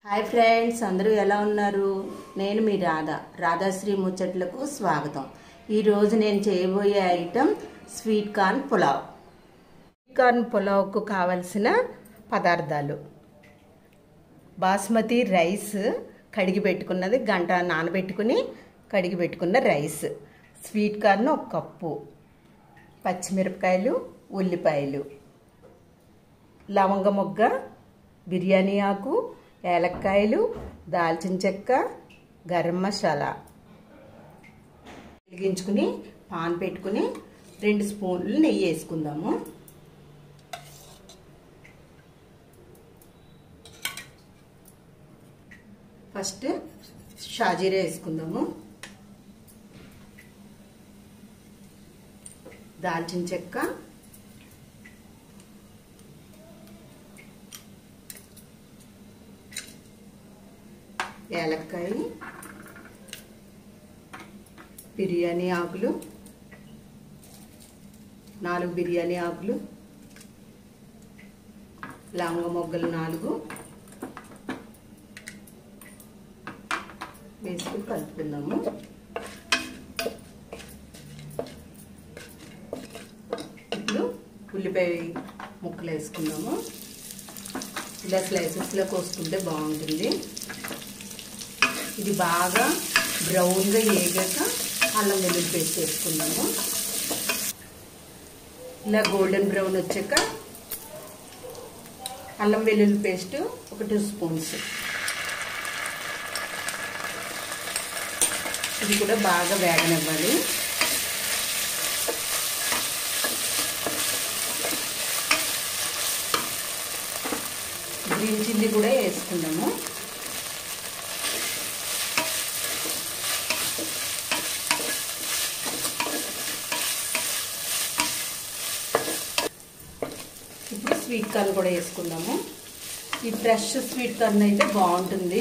hi friends అందరూ ఎలా ఉన్నారు నేను మీ రాధ రాధాశ్రీ ముచ్చట్లకు స్వాగతం ఈరోజు నేను చేయబోయే item sweet corn pulao sweet corn పులావ్కు కావలసిన పదార్థాలు బాస్మతి రైస్ కడిగి పెట్టుకున్నది గంట నానబెట్టుకుని కడిగి పెట్టుకున్న రైస్ స్వీట్ కార్న్ ఒక కప్పు పచ్చిమిరపకాయలు ఉల్లిపాయలు లవంగ మొగ్గ బిర్యానీ ఆకు ఏలక్కాయలు దాల్చిన చెక్క గరం మసాలా వెలిగించుకుని పాన్ పెట్టుకుని రెండు స్పూన్లు నెయ్యి వేసుకుందాము ఫస్ట్ షాజీరా వేసుకుందాము దాల్చిన చెక్క ఏలక్కాయ బిర్యానీ ఆకులు నాలుగు బిర్యానీ ఆకులు లవంగ మొగ్గలు నాలుగు వేసుకుని కలుపుకుందాము ఇప్పుడు ఉల్లిపాయ ముక్కలు వేసుకుందాము ఇలా స్లైసెస్లో కోసుకుంటే బాగుంటుంది ఇది బాగా బ్రౌన్గా వేగాక అల్లం వెల్లుల్లి పేస్ట్ వేసుకుందాము ఇలా గోల్డెన్ బ్రౌన్ వచ్చాక అల్లం వెల్లుల్లి పేస్ట్ ఒక టూ స్పూన్స్ ఇది కూడా బాగా వేగనివ్వాలి గ్రీన్ చిల్లీ కూడా వేసుకుందాము ఇప్పుడు స్వీట్ కార్న్ కూడా వేసుకుందాము ఈ ఫ్రెష్ స్వీట్ కార్న్ అయితే బాగుంటుంది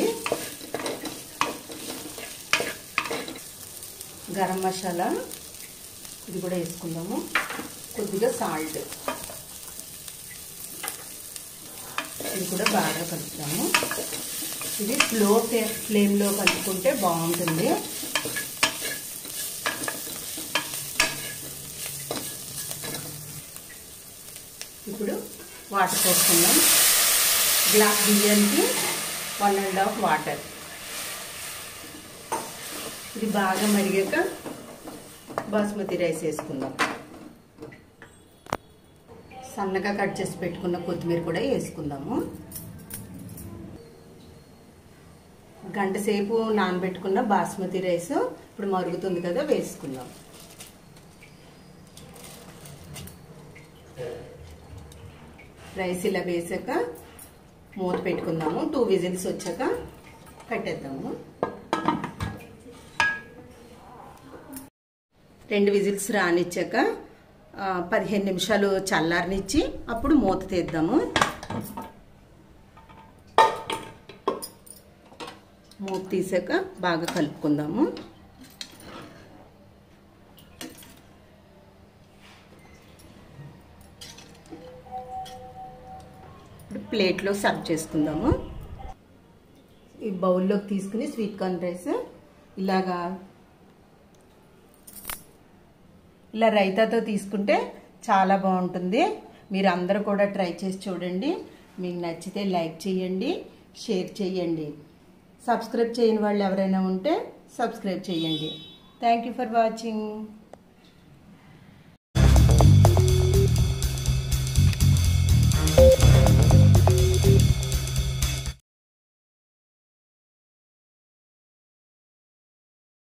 గరం మసాలా ఇది కూడా వేసుకుందాము కొద్దిగా సాల్ట్ ఇది కూడా బాగా కలుపుతాము ఇది స్లో ఫ్లేమ్లో కలుపుకుంటే బాగుంటుంది ఇప్పుడు వాటర్ పోసుకుందాం గ్లాస్ బియ్యానికి వన్ అండ్ హాఫ్ వాటర్ ఇది బాగా మరిగాక బాస్మతి రైస్ వేసుకుందాం సన్నగా కట్ చేసి పెట్టుకున్న కొత్తిమీర కూడా వేసుకుందాము గంట సేపు నానబెట్టుకున్న బాస్మతి రైస్ ఇప్పుడు మరుగుతుంది కదా వేసుకుందాం రైస్ ఇలా వేసాక మూత పెట్టుకుందాము టూ విజిల్స్ వచ్చాక కట్టేద్దాము రెండు విజిల్స్ రానిచ్చాక పదిహేను నిమిషాలు చల్లారనిచ్చి అప్పుడు మూత తీద్దాము మూత తీసాక బాగా కలుపుకుందాము ఇప్పుడు ప్లేట్లో సర్వ్ చేసుకుందాము ఈ బౌల్లోకి తీసుకుని స్వీట్ కార్న్ రైస్ ఇలాగా ఇలా రైతాతో తీసుకుంటే చాలా బాగుంటుంది మీరు అందరూ కూడా ట్రై చేసి చూడండి మీకు నచ్చితే లైక్ చేయండి షేర్ చేయండి సబ్స్క్రైబ్ చేయని వాళ్ళు ఎవరైనా ఉంటే సబ్స్క్రైబ్ చేయండి థ్యాంక్ యూ ఫర్ వాచింగ్